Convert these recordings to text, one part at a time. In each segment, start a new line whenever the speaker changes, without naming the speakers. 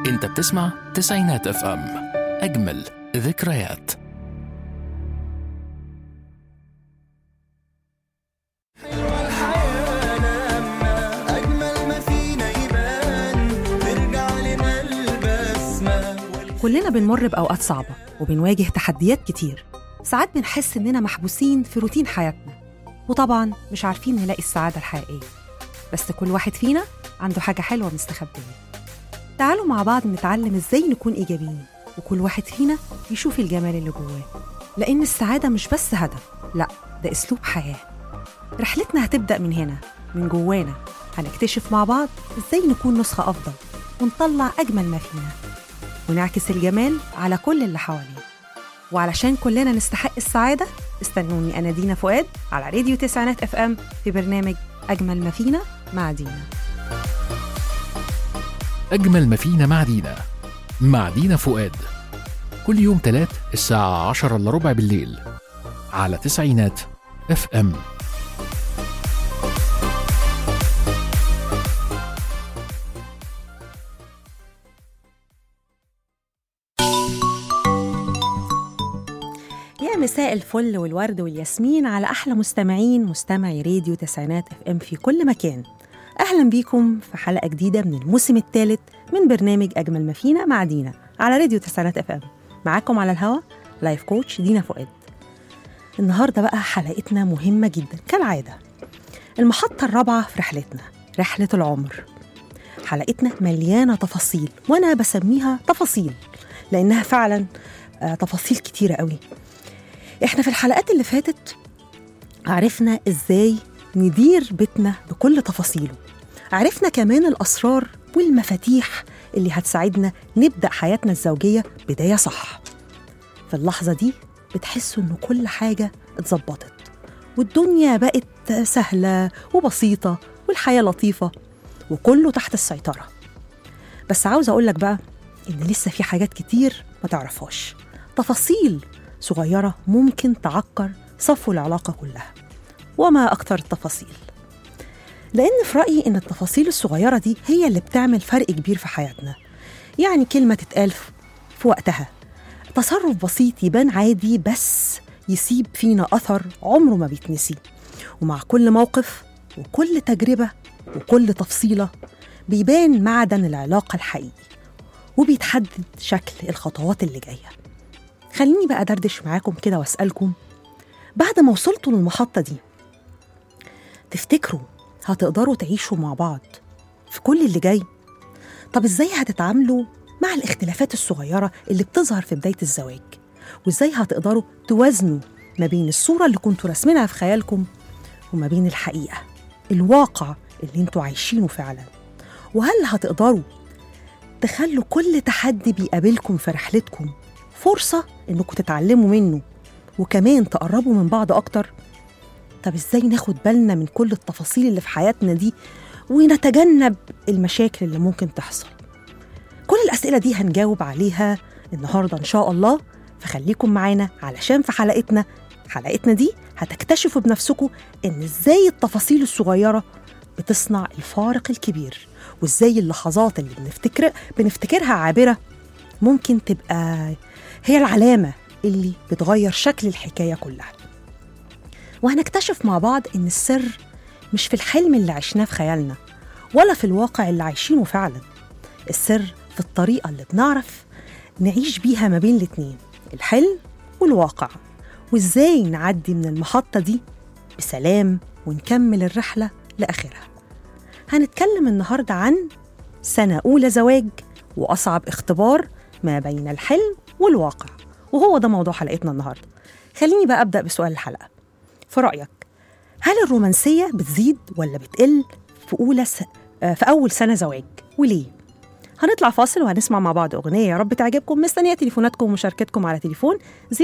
انت بتسمع تسعينات اف ام اجمل ذكريات
الحياة لما أجمل ما فينا يبان نرجع لنا البسمة
كلنا بنمر بأوقات صعبة وبنواجه تحديات كتير ساعات بنحس إننا محبوسين في روتين حياتنا وطبعا مش عارفين نلاقي السعادة الحقيقية بس كل واحد فينا عنده حاجة حلوة مستخبية تعالوا مع بعض نتعلم إزاي نكون إيجابيين وكل واحد فينا يشوف الجمال اللي جواه لأن السعادة مش بس هدف لأ ده أسلوب حياة رحلتنا هتبدأ من هنا من جوانا هنكتشف مع بعض إزاي نكون نسخة أفضل ونطلع أجمل ما فينا ونعكس الجمال على كل اللي حوالينا وعلشان كلنا نستحق السعادة استنوني أنا دينا فؤاد على راديو تسعينات اف ام في برنامج أجمل ما فينا مع دينا
أجمل ما فينا مع دينا مع دينا فؤاد كل يوم تلات الساعة عشرة إلا ربع بالليل على تسعينات اف ام
يا مساء الفل والورد والياسمين على أحلى مستمعين مستمعي راديو تسعينات اف ام في كل مكان أهلا بيكم في حلقة جديدة من الموسم الثالث من برنامج أجمل ما فينا مع دينا على راديو تسعينات اف ام معاكم على الهوا لايف كوتش دينا فؤاد النهاردة بقى حلقتنا مهمة جدا كالعادة المحطة الرابعة في رحلتنا رحلة العمر حلقتنا مليانة تفاصيل وأنا بسميها تفاصيل لأنها فعلا آه، تفاصيل كتيرة قوي احنا في الحلقات اللي فاتت عرفنا ازاي ندير بيتنا بكل تفاصيله عرفنا كمان الأسرار والمفاتيح اللي هتساعدنا نبدأ حياتنا الزوجية بداية صح في اللحظة دي بتحسوا إن كل حاجة اتظبطت والدنيا بقت سهلة وبسيطة والحياة لطيفة وكله تحت السيطرة بس عاوزة أقولك بقى إن لسه في حاجات كتير ما تعرفهاش تفاصيل صغيرة ممكن تعكر صفو العلاقة كلها وما أكتر التفاصيل لأن في رأيي إن التفاصيل الصغيرة دي هي اللي بتعمل فرق كبير في حياتنا يعني كلمة تتقال في- في وقتها تصرف بسيط يبان عادي بس يسيب فينا أثر عمره ما بيتنسي ومع كل موقف وكل تجربة وكل تفصيلة بيبان معدن العلاقة الحقيقي وبيتحدد شكل الخطوات اللي جايه خليني بقى دردش معاكم كده واسالكم بعد ما وصلتوا للمحطه دي تفتكروا هتقدروا تعيشوا مع بعض في كل اللي جاي طب ازاي هتتعاملوا مع الاختلافات الصغيره اللي بتظهر في بدايه الزواج وازاي هتقدروا توازنوا ما بين الصوره اللي كنتوا راسمينها في خيالكم وما بين الحقيقه الواقع اللي انتوا عايشينه فعلا وهل هتقدروا تخلوا كل تحدي بيقابلكم في رحلتكم فرصة إنكم تتعلموا منه وكمان تقربوا من بعض أكتر طب إزاي ناخد بالنا من كل التفاصيل اللي في حياتنا دي ونتجنب المشاكل اللي ممكن تحصل كل الأسئلة دي هنجاوب عليها النهاردة إن شاء الله فخليكم معانا علشان في حلقتنا حلقتنا دي هتكتشفوا بنفسكم إن إزاي التفاصيل الصغيرة بتصنع الفارق الكبير وإزاي اللحظات اللي بنفتكر بنفتكرها عابرة ممكن تبقى هي العلامة اللي بتغير شكل الحكاية كلها وهنكتشف مع بعض إن السر مش في الحلم اللي عشناه في خيالنا ولا في الواقع اللي عايشينه فعلا السر في الطريقة اللي بنعرف نعيش بيها ما بين الاتنين الحلم والواقع وإزاي نعدي من المحطة دي بسلام ونكمل الرحلة لآخرها هنتكلم النهاردة عن سنة أولى زواج وأصعب اختبار ما بين الحلم والواقع وهو ده موضوع حلقتنا النهاردة خليني بقى أبدأ بسؤال الحلقة في رأيك هل الرومانسية بتزيد ولا بتقل في أولى س... آه، في أول سنة زواج وليه؟ هنطلع فاصل وهنسمع مع بعض أغنية يا رب تعجبكم مستنية تليفوناتكم ومشاركتكم على تليفون 004278994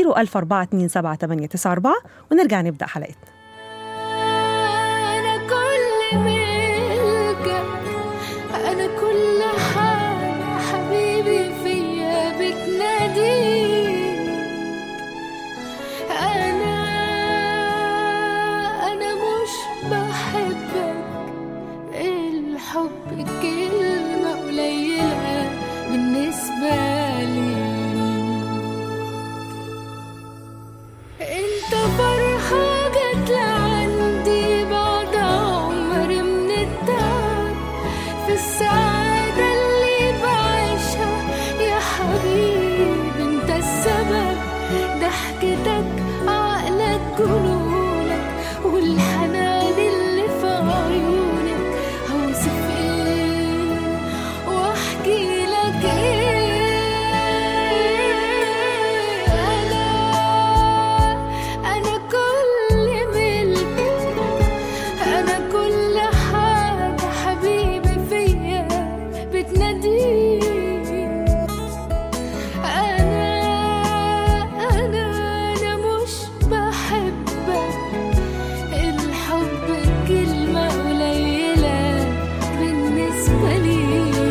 ونرجع نبدأ حلقتنا
أنا كل ملجأ أنا كل حاجة حبيبي فيا بتناديك أنا أنا مش بحبك الحب كلمة قليلة بالنسبة لي انت فرحة جت لعندي بعد عمر من التعب في السعادة اللي بعيشها يا حبيبي انت السبب ضحكتك عقلك جنونك والحنان اللي في عيونك هوصف ايه واحكي لك ايه انا انا كل ملك انا كل حاجه حبيبي فيا بتناديك انا انا انا مش بحبك الحب كلمه قليله بالنسبه لي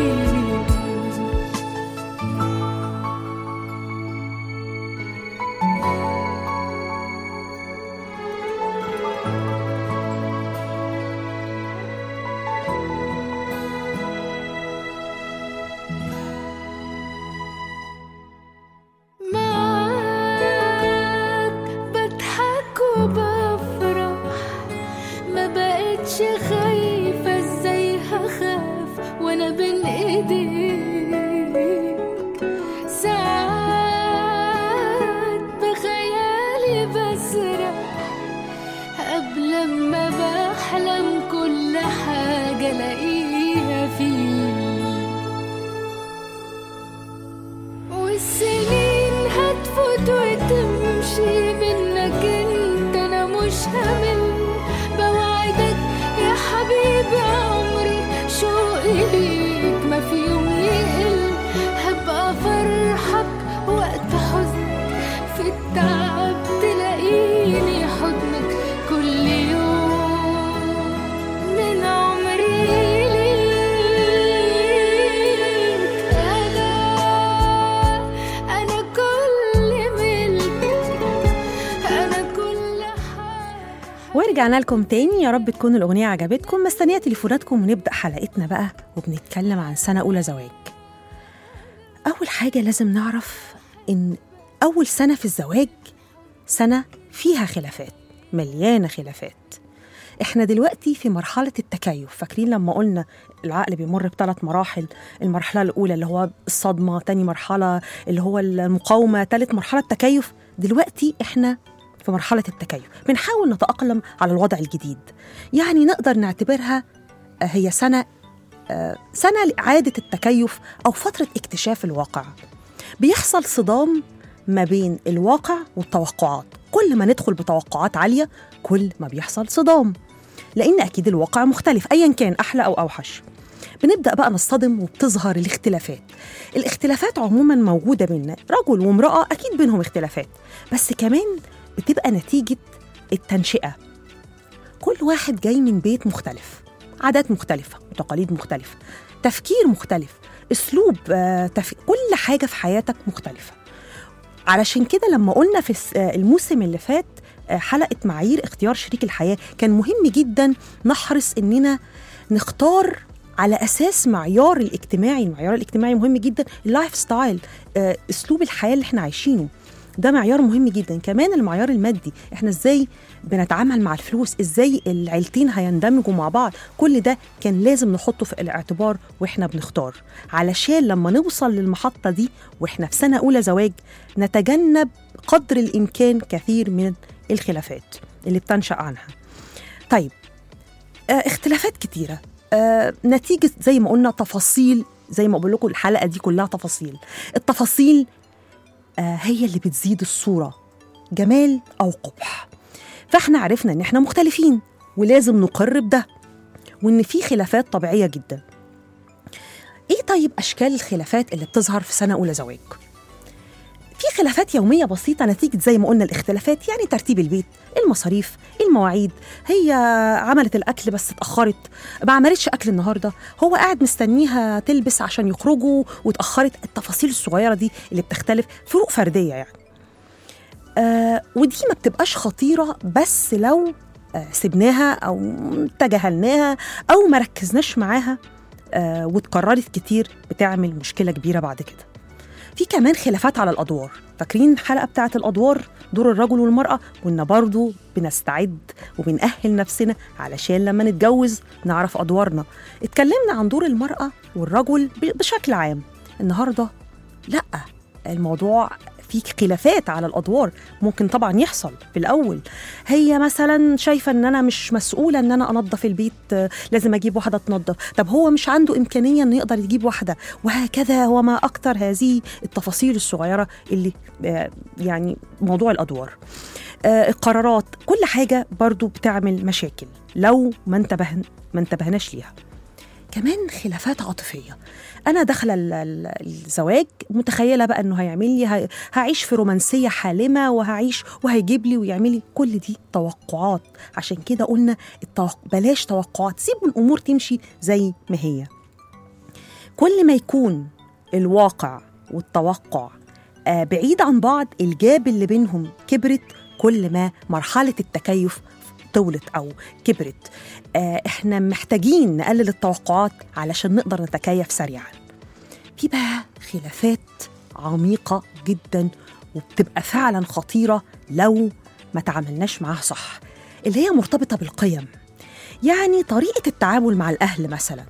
معاك بضحك وبفرح ما بقتش خايفة ازاي هخاف وانا بين ايديك ساعات بخيالي بسرح قبل ما بحلم كل حاجة الاقيها فيك والسنين هتفوت وتمشي منك انت انا مش همل بوعدك يا حبيبي عمري شوقي ليك ما في يوم يقل هبقى فرحك وقت حزن في التعب تلاقيني حضنك كل يوم من عمري ليك أنا أنا كل ملك أنا كل حاجة
ورجعنا لكم تاني يا رب تكون الأغنية عجبتكم مستنية تليفوناتكم ونبدأ حلقتنا بقى وبنتكلم عن سنة أولى زواج أول حاجة لازم نعرف إن أول سنة في الزواج سنة فيها خلافات مليانة خلافات احنا دلوقتي في مرحلة التكيف فاكرين لما قلنا العقل بيمر بثلاث مراحل المرحلة الأولى اللي هو الصدمة تاني مرحلة اللي هو المقاومة تالت مرحلة التكيف دلوقتي احنا في مرحلة التكيف بنحاول نتأقلم على الوضع الجديد يعني نقدر نعتبرها آه، هي سنة آه، سنة لإعادة التكيف أو فترة اكتشاف الواقع بيحصل صدام ما بين الواقع والتوقعات كل ما ندخل بتوقعات عالية كل ما بيحصل صدام لأن أكيد الواقع مختلف أيا كان أحلى أو أوحش بنبدأ بقى نصطدم وبتظهر الاختلافات الاختلافات عموما موجودة بينا رجل وامرأة أكيد بينهم اختلافات بس كمان بتبقى نتيجة التنشئة كل واحد جاي من بيت مختلف عادات مختلفة وتقاليد مختلفة تفكير مختلف اسلوب آه، تف... كل حاجة في حياتك مختلفة علشان كده لما قلنا في الس- آه، الموسم اللي فات آه، حلقة معايير اختيار شريك الحياة كان مهم جدا نحرص اننا نختار على اساس معيار الاجتماعي المعيار الاجتماعي مهم جدا اللايف ستايل آه، اسلوب الحياه اللي احنا عايشينه ده معيار مهم جدا كمان المعيار المادي احنا ازاي بنتعامل مع الفلوس ازاي العيلتين هيندمجوا مع بعض كل ده كان لازم نحطه في الاعتبار واحنا بنختار علشان لما نوصل للمحطة دي واحنا في سنة أولى زواج نتجنب قدر الإمكان كثير من الخلافات اللي بتنشأ عنها طيب آه اختلافات كتيرة آه نتيجة زي ما قلنا تفاصيل زي ما بقول لكم الحلقة دي كلها تفاصيل التفاصيل آه هي اللي بتزيد الصورة جمال أو قبح فاحنا عرفنا ان احنا مختلفين ولازم نقر بده وان في خلافات طبيعية جدا ايه طيب اشكال الخلافات اللي بتظهر في سنة اولى زواج في خلافات يومية بسيطة نتيجة زي ما قلنا الاختلافات يعني ترتيب البيت المصاريف المواعيد هي عملت الأكل بس اتأخرت ما عملتش أكل النهاردة هو قاعد مستنيها تلبس عشان يخرجوا واتأخرت التفاصيل الصغيرة دي اللي بتختلف فروق فردية يعني آه ودي ما بتبقاش خطيرة بس لو آه سبناها أو تجاهلناها أو ما ركزناش معاها آه واتكررت كتير بتعمل مشكله كبيره بعد كده في كمان خلافات على الادوار فاكرين الحلقه بتاعه الادوار دور الرجل والمراه كنا برضو بنستعد وبنأهل نفسنا علشان لما نتجوز نعرف ادوارنا اتكلمنا عن دور المراه والرجل ب- بشكل عام النهارده لا الموضوع في خلافات على الادوار ممكن طبعا يحصل في الاول هي مثلا شايفه ان انا مش مسؤوله ان انا انظف البيت آه، لازم اجيب واحده تنظف طب هو مش عنده امكانيه انه يقدر يجيب واحده وهكذا وما اكثر هذه التفاصيل الصغيره اللي آه، يعني موضوع الادوار آه، القرارات كل حاجه برضو بتعمل مشاكل لو ما انتبهن ما انتبهناش ليها كمان خلافات عاطفية أنا داخلة ال- ال- الزواج متخيلة بقى إنه هيعمل لي ه- هعيش في رومانسية حالمة وهعيش وهيجيب لي ويعمل لي كل دي توقعات عشان كده قلنا التوق... بلاش توقعات سيب الأمور تمشي زي ما هي كل ما يكون الواقع والتوقع آه، بعيد عن بعض الجاب اللي بينهم كبرت كل ما مرحلة التكيف طولت أو كبرت آه، احنا محتاجين نقلل التوقعات علشان نقدر نتكيف سريعا في بقى خلافات عميقة جدا وبتبقى فعلا خطيرة لو ما تعاملناش معاها صح اللي هي مرتبطة بالقيم يعني طريقة التعامل مع الأهل مثلا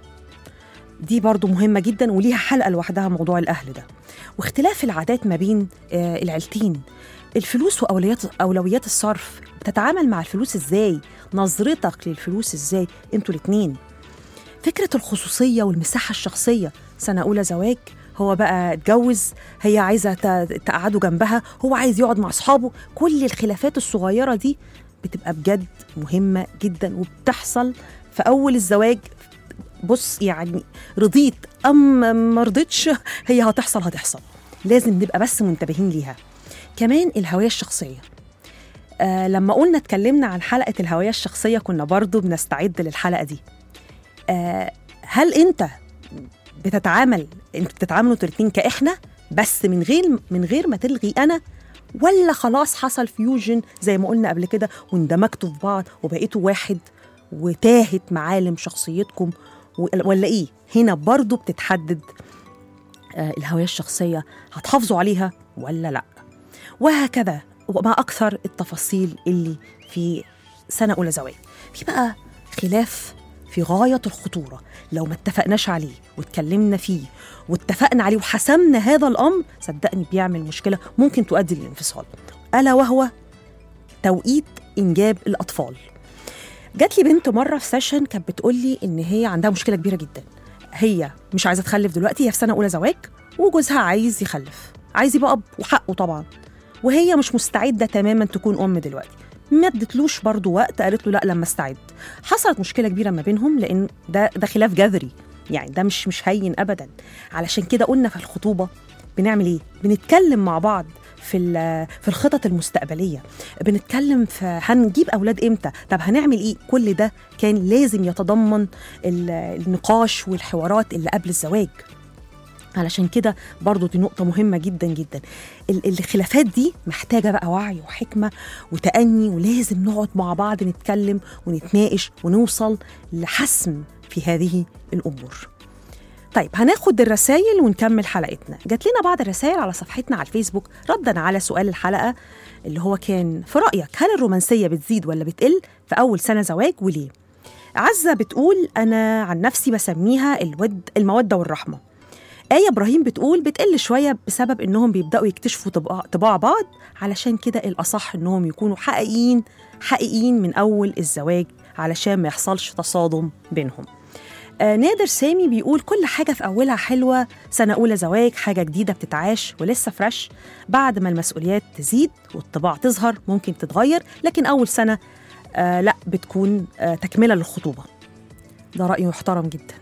دي برضو مهمة جدا وليها حلقة لوحدها موضوع الأهل ده واختلاف العادات ما بين آه، العيلتين الفلوس وأولويات أولويات الصرف بتتعامل مع الفلوس إزاي نظرتك للفلوس إزاي انتوا الاتنين فكرة الخصوصية والمساحة الشخصية سنة أولى زواج هو بقى اتجوز هي عايزة ت- تقعده جنبها هو عايز يقعد مع أصحابه كل الخلافات الصغيرة دي بتبقى بجد مهمة جدا وبتحصل في أول الزواج بص يعني رضيت أم ما رضيتش هي هتحصل هتحصل لازم نبقى بس منتبهين ليها كمان الهوية الشخصية آه لما قلنا اتكلمنا عن حلقة الهوية الشخصية كنا برضو بنستعد للحلقة دي آه هل انت بتتعامل انتوا بتتعاملوا انتوا الاتنين كاحنا بس من غير من غير ما تلغي انا ولا خلاص حصل فيوجن زي ما قلنا قبل كده واندمجتوا في بعض وبقيتوا واحد وتاهت معالم شخصيتكم و- ولا ايه هنا برضو بتتحدد آه، الهوية الشخصية هتحافظوا عليها ولا لا وهكذا وما أكثر التفاصيل اللي في سنة أولى زواج في بقى خلاف في غاية الخطورة لو ما اتفقناش عليه واتكلمنا فيه واتفقنا عليه وحسمنا هذا الأمر صدقني بيعمل مشكلة ممكن تؤدي للانفصال ألا وهو توقيت إنجاب الأطفال جات لي بنت مرة في سيشن كانت بتقول لي إن هي عندها مشكلة كبيرة جدا هي مش عايزة تخلف دلوقتي هي في سنة أولى زواج وجوزها عايز يخلف عايز يبقى أب وحقه طبعا وهي مش مستعدة تماما تكون أم دلوقتي ما ادتلوش برضه وقت قالت له لا لما استعد حصلت مشكلة كبيرة ما بينهم لأن ده ده خلاف جذري يعني ده مش مش هين أبدا علشان كده قلنا في الخطوبة بنعمل إيه؟ بنتكلم مع بعض في ال- في الخطط المستقبليه بنتكلم في هنجيب اولاد امتى طب هنعمل ايه كل ده كان لازم يتضمن ال- النقاش والحوارات اللي قبل الزواج علشان كده برضو دي نقطة مهمة جدا جدا ال- الخلافات دي محتاجة بقى وعي وحكمة وتأني ولازم نقعد مع بعض نتكلم ونتناقش ونوصل لحسم في هذه الأمور طيب هناخد الرسائل ونكمل حلقتنا جات لنا بعض الرسائل على صفحتنا على الفيسبوك ردا على سؤال الحلقة اللي هو كان في رأيك هل الرومانسية بتزيد ولا بتقل في أول سنة زواج وليه؟ عزة بتقول أنا عن نفسي بسميها الود المودة والرحمة آية إبراهيم بتقول بتقل شوية بسبب إنهم بيبدأوا يكتشفوا طباع, طباع بعض علشان كده الأصح إنهم يكونوا حقيقيين حقيقيين من أول الزواج علشان ما يحصلش تصادم بينهم آه نادر سامي بيقول كل حاجة في أولها حلوة سنة أولى زواج حاجة جديدة بتتعاش ولسه فريش بعد ما المسؤوليات تزيد والطباع تظهر ممكن تتغير لكن أول سنة آه لا بتكون آه تكملة للخطوبة ده رأي محترم جدا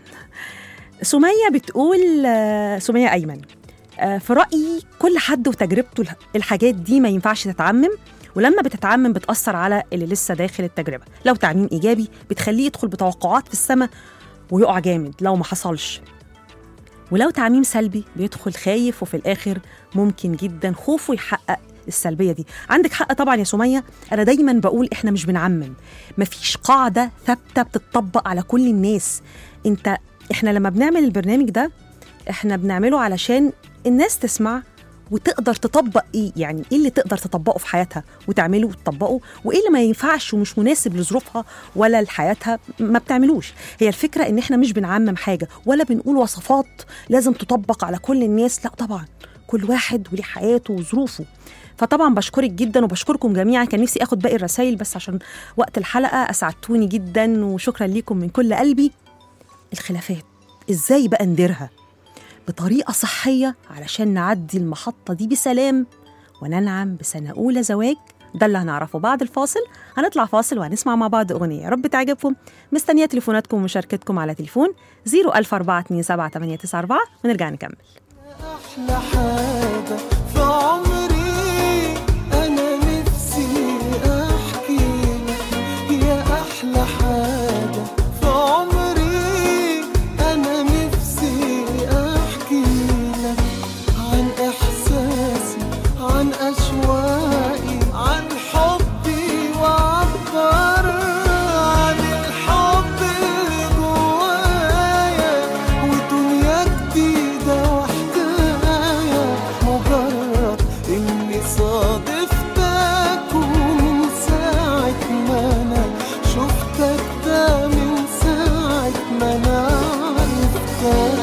سمية بتقول آه، سمية أيمن آه، في رأيي كل حد وتجربته الح- الحاجات دي ما ينفعش تتعمم ولما بتتعمم بتأثر على اللي لسه داخل التجربة لو تعميم إيجابي بتخليه يدخل بتوقعات في السماء ويقع جامد لو ما حصلش ولو تعميم سلبي بيدخل خايف وفي الآخر ممكن جدا خوفه يحقق السلبية دي عندك حق طبعا يا سمية أنا دايما بقول إحنا مش بنعمم مفيش قاعدة ثابتة بتطبق على كل الناس أنت احنا لما بنعمل البرنامج ده احنا بنعمله علشان الناس تسمع وتقدر تطبق ايه يعني ايه اللي تقدر تطبقه في حياتها وتعمله وتطبقه وايه اللي ما ينفعش ومش مناسب لظروفها ولا لحياتها ما بتعملوش هي الفكره ان احنا مش بنعمم حاجه ولا بنقول وصفات لازم تطبق على كل الناس لا طبعا كل واحد وليه حياته وظروفه فطبعا بشكرك جدا وبشكركم جميعا كان نفسي اخد باقي الرسائل بس عشان وقت الحلقه اسعدتوني جدا وشكرا ليكم من كل قلبي الخلافات ازاي بقى نديرها بطريقه صحيه علشان نعدي المحطه دي بسلام وننعم بسنه اولى زواج ده اللي هنعرفه بعد الفاصل هنطلع فاصل وهنسمع مع بعض اغنيه يا رب تعجبكم مستنيه تليفوناتكم ومشاركتكم على تليفون 004278994 ونرجع نكمل
أحلى حاجة في عمري أنا نفسي أحكي لك يا أحلى حاجة في عمري أنا نفسي أحكي لك عن إحساسي عن أشواقي عن حبي وأعبر عن الحب اللي جوايا ودنيا جديدة وحكاية مجرد إني صادفتك ومن ساعة ما أنا شفتك ده من ساعة ما أنا عرفتك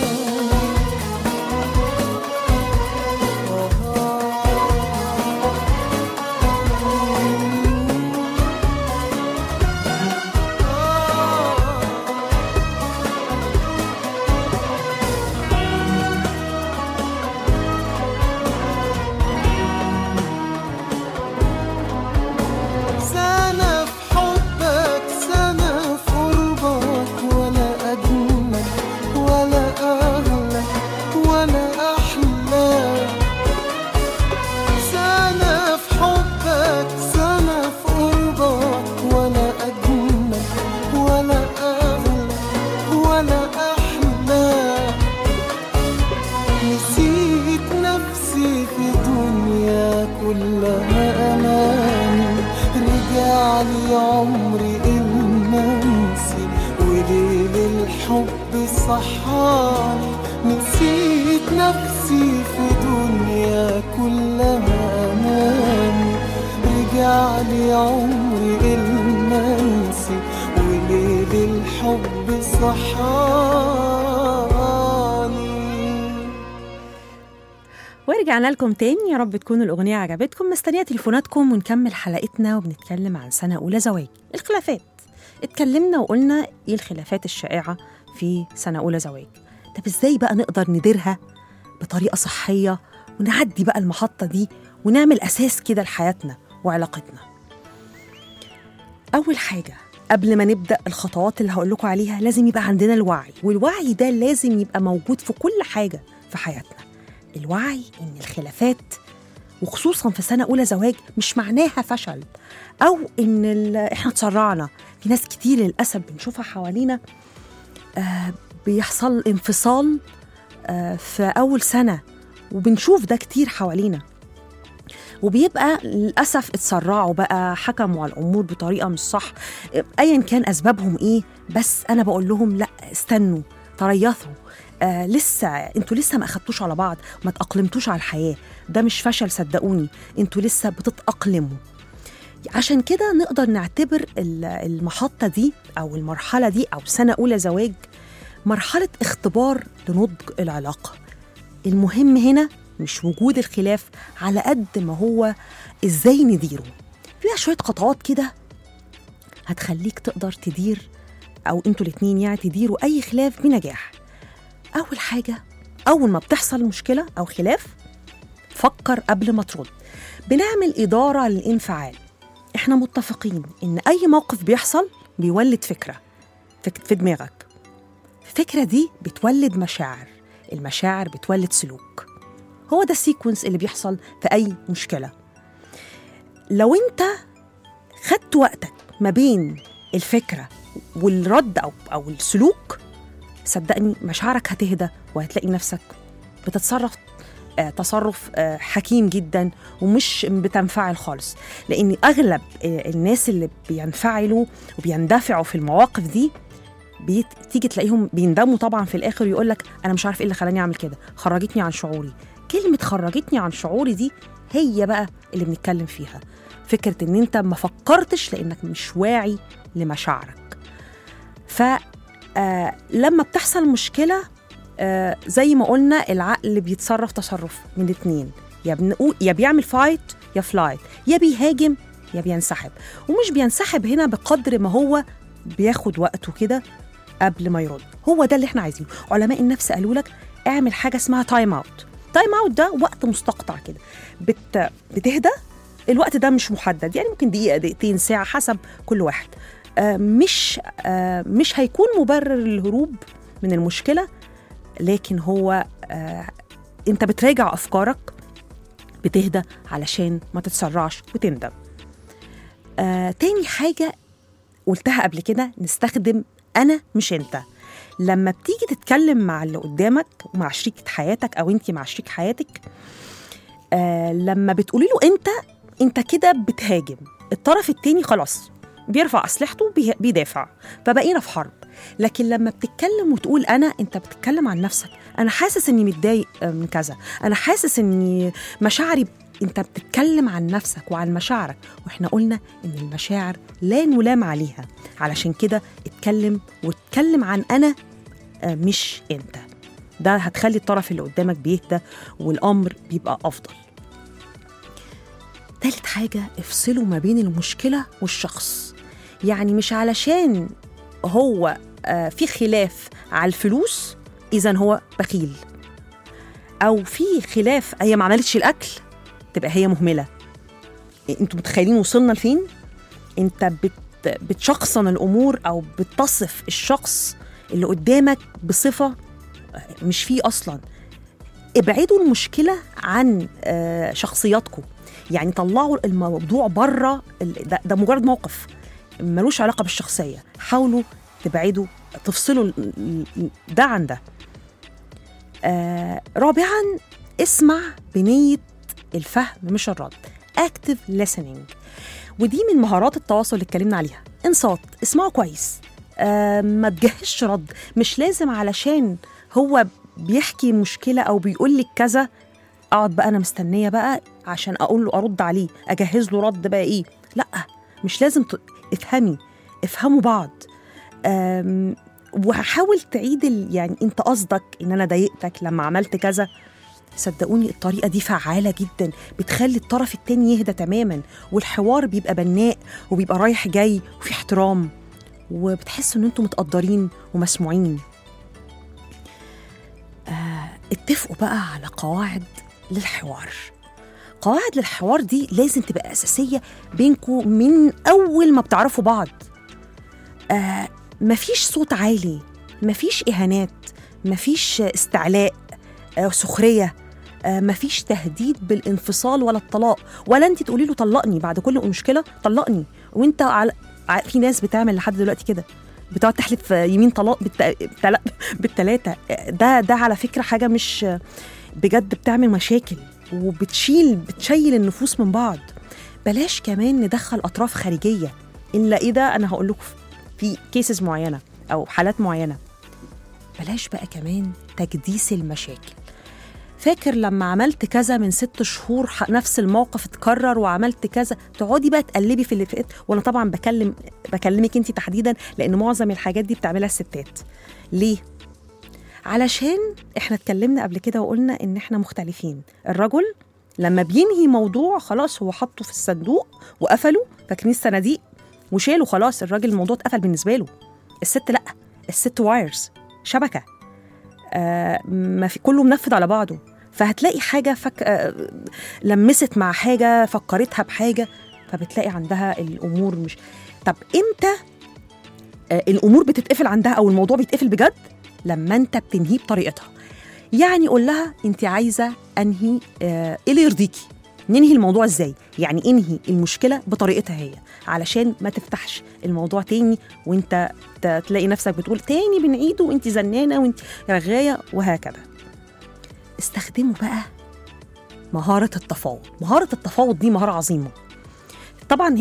سنة في حبك سنة في قربك ولا أجمل ولا أغلى ولا أحلى سنة في حبك سنة في قربك ولا أجمل ولا أغلى ولا أحلى نسيت نفسي في دنيا كلها أماني رجع لي عمري المنسي وليل الحب صحاني نسيت نفسي في دنيا كلها أماني رجع لي عمري المنسي وليل الحب صحاني
ورجعنا لكم تاني يا رب تكون الأغنية عجبتكم مستنية تليفوناتكم ونكمل حلقتنا وبنتكلم عن سنة أولى زواج الخلافات اتكلمنا وقلنا إيه الخلافات الشائعة في سنة أولى زواج طب إزاي بقى نقدر نديرها بطريقة صحية ونعدي بقى المحطة دي ونعمل أساس كده لحياتنا وعلاقتنا أول حاجة قبل ما نبدأ الخطوات اللي هقول لكم عليها لازم يبقى عندنا الوعي والوعي ده لازم يبقى موجود في كل حاجة في حياتنا الوعي إن الخلافات وخصوصا في سنة أولى زواج مش معناها فشل أو إن ال- إحنا اتسرعنا في ناس كتير للأسف بنشوفها حوالينا آه بيحصل انفصال آه في أول سنة وبنشوف ده كتير حوالينا وبيبقى للأسف اتسرعوا بقى حكموا على الأمور بطريقة مش صح أيا كان أسبابهم إيه بس أنا بقول لهم لا استنوا تريثوا آه لسه انتوا لسه ما اخدتوش على بعض ما تأقلمتوش على الحياة ده مش فشل صدقوني انتوا لسه بتتأقلموا عشان كده نقدر نعتبر ال- المحطة دي أو المرحلة دي أو سنة أولى زواج مرحلة اختبار لنضج العلاقة المهم هنا مش وجود الخلاف على قد ما هو ازاي نديره فيها شوية خطوات كده هتخليك تقدر تدير أو انتوا الاتنين يعني تديروا أي خلاف بنجاح أول حاجة أول ما بتحصل مشكلة أو خلاف فكر قبل ما ترد بنعمل إدارة للانفعال إحنا متفقين إن أي موقف بيحصل بيولد فكرة فك- في دماغك الفكرة دي بتولد مشاعر المشاعر بتولد سلوك هو ده السيكونس اللي بيحصل في أي مشكلة لو أنت خدت وقتك ما بين الفكرة والرد أو, أو السلوك صدقني مشاعرك هتهدى وهتلاقي نفسك بتتصرف آه، تصرف آه، حكيم جدا ومش بتنفعل خالص لان اغلب آه، الناس اللي بينفعلوا وبيندفعوا في المواقف دي بيت... تيجي تلاقيهم بيندموا طبعا في الاخر يقول لك انا مش عارف ايه اللي خلاني اعمل كده خرجتني عن شعوري كلمه خرجتني عن شعوري دي هي بقى اللي بنتكلم فيها فكره ان انت ما فكرتش لانك مش واعي لمشاعرك ف آه لما بتحصل مشكله آه زي ما قلنا العقل بيتصرف تصرف من اتنين يا بنقول يا بيعمل فايت يا فلايت يا بيهاجم يا بينسحب ومش بينسحب هنا بقدر ما هو بياخد وقته كده قبل ما يرد هو ده اللي احنا عايزينه علماء النفس قالوا لك اعمل حاجه اسمها تايم اوت تايم اوت ده وقت مستقطع كده بت... بتهدى الوقت ده مش محدد يعني ممكن دقيقه دقيقتين ساعه حسب كل واحد آه مش آه مش هيكون مبرر للهروب من المشكله لكن هو آه انت بتراجع افكارك بتهدى علشان ما تتسرعش وتندم آه تاني حاجه قلتها قبل كده نستخدم انا مش انت لما بتيجي تتكلم مع اللي قدامك ومع شريكة حياتك او انت مع شريك حياتك آه لما بتقولي له انت انت كده بتهاجم الطرف التاني خلاص بيرفع اسلحته بيه- بيدافع فبقينا في حرب لكن لما بتتكلم وتقول انا انت بتتكلم عن نفسك انا حاسس اني متضايق من كذا انا حاسس اني مشاعري انت بتتكلم عن نفسك وعن مشاعرك واحنا قلنا ان المشاعر لا نلام عليها علشان كده اتكلم واتكلم عن انا آه، مش انت ده هتخلي الطرف اللي قدامك بيهدى والامر بيبقى افضل تالت حاجة افصلوا ما بين المشكلة والشخص يعني مش علشان هو آه، في خلاف على الفلوس إذا هو بخيل أو في خلاف هي ما عملتش الأكل تبقى هي مهملة انتوا متخيلين وصلنا لفين؟ انت بت بتشخصن الأمور أو بتصف الشخص اللي قدامك بصفة مش فيه أصلا ابعدوا المشكلة عن آه، شخصياتكم يعني طلعوا الموضوع بره ال- ده, ده مجرد موقف ملوش علاقة بالشخصية حاولوا تبعدوا تفصلوا ال- ال- ده عن ده آه رابعا اسمع بنية الفهم مش الرد active listening ودي من مهارات التواصل اللي اتكلمنا عليها انصات اسمعوا كويس آه ما تجهزش رد مش لازم علشان هو بيحكي مشكلة أو بيقول لك كذا اقعد بقى انا مستنيه بقى عشان اقول له ارد عليه اجهز له رد بقى ايه لا مش لازم ت... افهمي افهموا بعض أم... وهحاول تعيد ال... يعني انت قصدك ان انا ضايقتك لما عملت كذا صدقوني الطريقة دي فعالة جدا بتخلي الطرف التاني يهدى تماما والحوار بيبقى بناء وبيبقى رايح جاي وفي احترام وبتحسوا ان انتم متقدرين ومسموعين آه اتفقوا بقى على قواعد للحوار قواعد للحوار دي لازم تبقى أساسية بينكم من أول ما بتعرفوا بعض آه مفيش صوت عالي مفيش إهانات مفيش استعلاء آه سخرية آه مفيش تهديد بالانفصال ولا الطلاق ولا انت تقولي له طلقني بعد كل مشكلة طلقني وانت على ع- في ناس بتعمل لحد دلوقتي كده بتقعد تحلف يمين طلاق بالت... بالتل... بالتلاتة ده ده على فكرة حاجة مش بجد بتعمل مشاكل وبتشيل بتشيل النفوس من بعض بلاش كمان ندخل اطراف خارجيه الا اذا انا هقول لكم في كيسز معينه او حالات معينه بلاش بقى كمان تجديس المشاكل فاكر لما عملت كذا من ست شهور ح- نفس الموقف اتكرر وعملت كذا تقعدي بقى تقلبي في اللي فات وانا طبعا بكلم بكلمك انت تحديدا لان معظم الحاجات دي بتعملها الستات ليه علشان احنا اتكلمنا قبل كده وقلنا ان احنا مختلفين الرجل لما بينهي موضوع خلاص هو حطه في الصندوق وقفله فاكرين الصناديق وشاله خلاص الراجل الموضوع اتقفل بالنسبه له الست لا الست وايرز شبكه آه ما في كله منفذ على بعضه فهتلاقي حاجه فك... آه لمست مع حاجه فكرتها بحاجه فبتلاقي عندها الامور مش طب امتى آه الامور بتتقفل عندها او الموضوع بيتقفل بجد لما انت بتنهيه بطريقتها يعني قول لها انت عايزه انهي آه، ايه اللي يرضيكي ننهي الموضوع ازاي يعني انهي المشكله بطريقتها هي علشان ما تفتحش الموضوع تاني وانت ت- تلاقي نفسك بتقول تاني بنعيده وانت زنانه وانت رغايه وهكذا استخدموا بقى مهاره التفاوض مهاره التفاوض دي مهاره عظيمه طبعا هي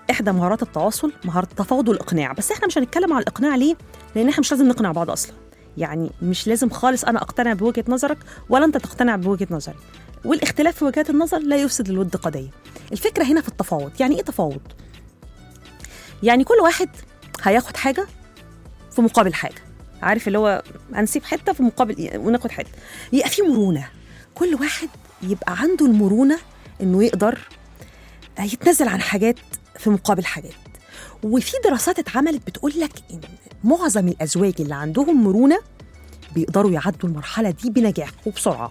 احدى مهارات التواصل مهاره التفاوض والاقناع بس احنا مش هنتكلم على الاقناع ليه لان احنا مش لازم نقنع بعض اصلا يعني مش لازم خالص انا اقتنع بوجهه نظرك ولا انت تقتنع بوجهه نظري والاختلاف في وجهات النظر لا يفسد الود قضيه الفكره هنا في التفاوض يعني ايه تفاوض يعني كل واحد هياخد حاجه في مقابل حاجه عارف اللي هو هنسيب حته في مقابل وناخد حته يبقى في مرونه كل واحد يبقى عنده المرونه انه يقدر يتنازل عن حاجات في مقابل حاجات وفي دراسات اتعملت بتقول لك ان معظم الازواج اللي عندهم مرونه بيقدروا يعدوا المرحله دي بنجاح وبسرعه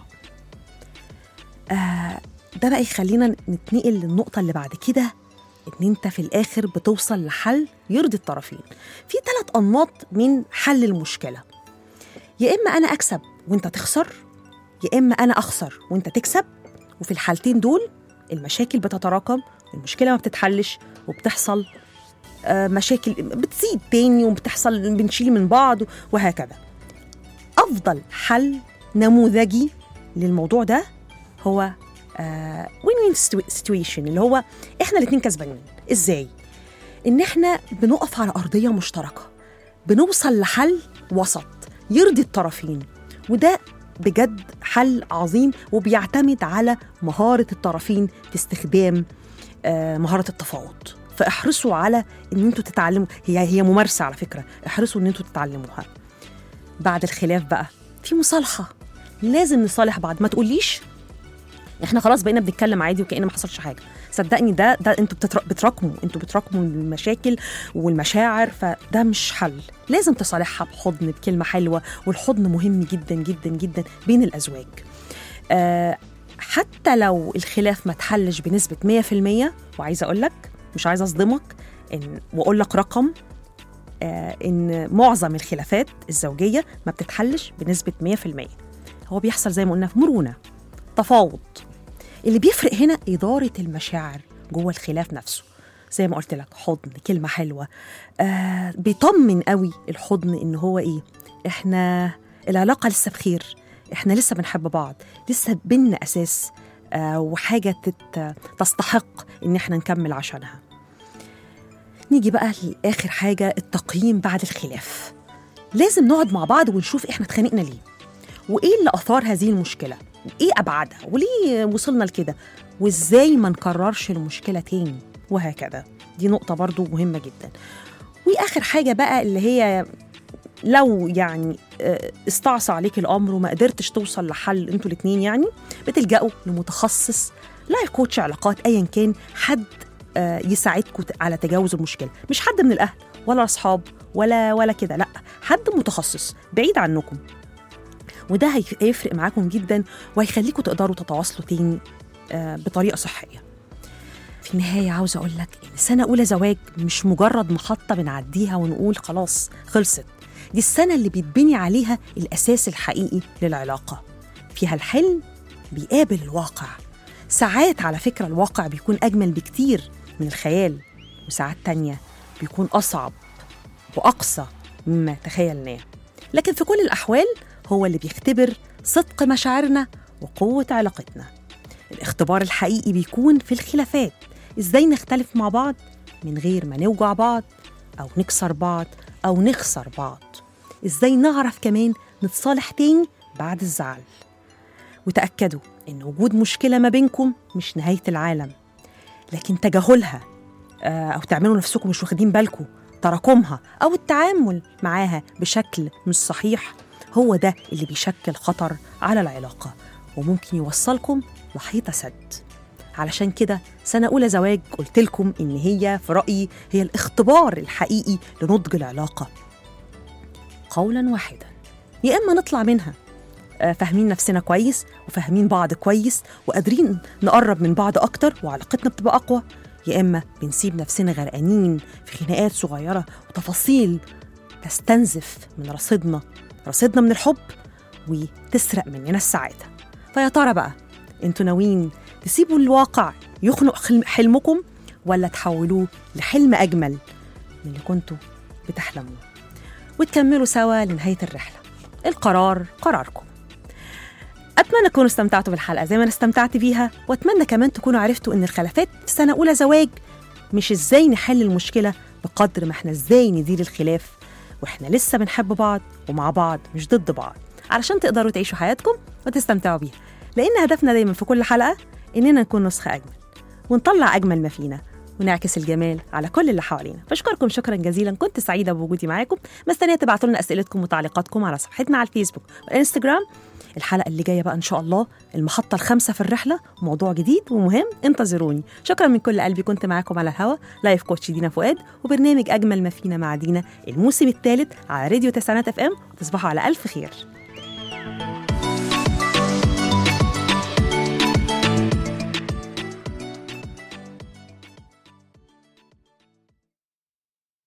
آه ده بقى يخلينا نتنقل للنقطه اللي بعد كده ان انت في الاخر بتوصل لحل يرضي الطرفين في ثلاث انماط من حل المشكله يا اما انا اكسب وانت تخسر يا اما انا اخسر وانت تكسب وفي الحالتين دول المشاكل بتتراكم المشكله ما بتتحلش وبتحصل آه، مشاكل بتزيد تاني وبتحصل بنشيل من بعض وهكذا افضل حل نموذجي للموضوع ده هو وين وين سيتويشن اللي هو احنا الاثنين كسبانين ازاي ان احنا بنقف على ارضيه مشتركه بنوصل لحل وسط يرضي الطرفين وده بجد حل عظيم وبيعتمد على مهاره الطرفين في استخدام آه، مهاره التفاوض فاحرصوا على ان انتوا تتعلموا هي هي ممارسه على فكره احرصوا ان انتوا تتعلموها بعد الخلاف بقى في مصالحه لازم نصالح بعض ما تقوليش احنا خلاص بقينا بنتكلم عادي وكأن ما حصلش حاجه صدقني ده ده انتوا بتتر- بتراكموا انتوا بتراكموا المشاكل والمشاعر فده مش حل لازم تصالحها بحضن بكلمه حلوه والحضن مهم جدا جدا جدا بين الازواج آه حتى لو الخلاف ما اتحلش بنسبه 100% وعايزه اقول لك مش عايزه اصدمك ان واقول لك رقم آه ان معظم الخلافات الزوجيه ما بتتحلش بنسبه 100% هو بيحصل زي ما قلنا في مرونه تفاوض اللي بيفرق هنا إدارة المشاعر جوه الخلاف نفسه زي ما قلت لك حضن كلمة حلوة آه بيطمن قوي الحضن إن هو إيه إحنا العلاقة لسه بخير إحنا لسه بنحب بعض لسه بينا أساس آه وحاجة تت تستحق إن إحنا نكمل عشانها نيجي بقى لآخر حاجة التقييم بعد الخلاف لازم نقعد مع بعض ونشوف إحنا اتخانقنا ليه وايه اللي اثار هذه المشكله وايه ابعادها وليه وصلنا لكده وازاي ما نكررش المشكله تاني وهكذا دي نقطه برضو مهمه جدا واخر حاجه بقى اللي هي لو يعني آه، استعصى عليك الامر وما قدرتش توصل لحل انتوا الاثنين يعني بتلجأوا لمتخصص لايف كوتش علاقات ايا كان حد آه، يساعدكم على تجاوز المشكله مش حد من الاهل ولا اصحاب ولا ولا كده لا حد متخصص بعيد عنكم وده هي- هيفرق معاكم جدا وهيخليكم تقدروا تتواصلوا تاني آه، بطريقه صحيه في النهايه عاوزه اقول لك ان سنه اولى زواج مش مجرد محطه بنعديها ونقول خلاص خلصت دي السنه اللي بيتبني عليها الاساس الحقيقي للعلاقه فيها الحلم بيقابل الواقع ساعات على فكره الواقع بيكون اجمل بكتير من الخيال وساعات تانية بيكون اصعب واقصى مما تخيلناه لكن في كل الاحوال هو اللي بيختبر صدق مشاعرنا وقوه علاقتنا الاختبار الحقيقي بيكون في الخلافات ازاي نختلف مع بعض من غير ما نوجع بعض او نكسر بعض او نخسر بعض ازاي نعرف كمان نتصالح تاني بعد الزعل وتاكدوا ان وجود مشكله ما بينكم مش نهايه العالم لكن تجاهلها آه، او تعملوا نفسكم مش واخدين بالكم تراكمها او التعامل معاها بشكل مش صحيح هو ده اللي بيشكل خطر على العلاقه وممكن يوصلكم لحيطه سد علشان كده سنة أولى زواج قلت لكم إن هي في رأيي هي الاختبار الحقيقي لنضج العلاقة قولا واحدا يا إما نطلع منها آه، فاهمين نفسنا كويس وفاهمين بعض كويس وقادرين نقرب من بعض أكتر وعلاقتنا بتبقى أقوى يا إما بنسيب نفسنا غرقانين في خناقات صغيرة وتفاصيل تستنزف من رصيدنا رصيدنا من الحب وتسرق مننا السعادة فيا ترى بقى انتوا ناويين تسيبوا الواقع يخنق حلم- حلمكم ولا تحولوه لحلم أجمل من اللي كنتوا بتحلموه وتكملوا سوا لنهاية الرحلة القرار قراركم أتمنى تكونوا استمتعتوا بالحلقة زي ما أنا استمتعت بيها وأتمنى كمان تكونوا عرفتوا إن الخلافات في سنة أولى زواج مش ازاي نحل المشكله بقدر ما احنا ازاي ندير الخلاف واحنا لسه بنحب بعض ومع بعض مش ضد بعض علشان تقدروا تعيشوا حياتكم وتستمتعوا بيها لان هدفنا دايما في كل حلقه اننا نكون نسخه اجمل ونطلع اجمل ما فينا ونعكس الجمال على كل اللي حوالينا بشكركم شكرا جزيلا كنت سعيده بوجودي معاكم مستنيه تبعتوا لنا اسئلتكم وتعليقاتكم على صفحتنا على الفيسبوك والانستجرام الحلقه اللي جايه بقى ان شاء الله المحطه الخامسه في الرحله موضوع جديد ومهم انتظروني شكرا من كل قلبي كنت معاكم على الهوا لايف كوتش دينا فؤاد وبرنامج اجمل ما فينا مع دينا الموسم الثالث على راديو تسعينات اف ام تصبحوا على الف خير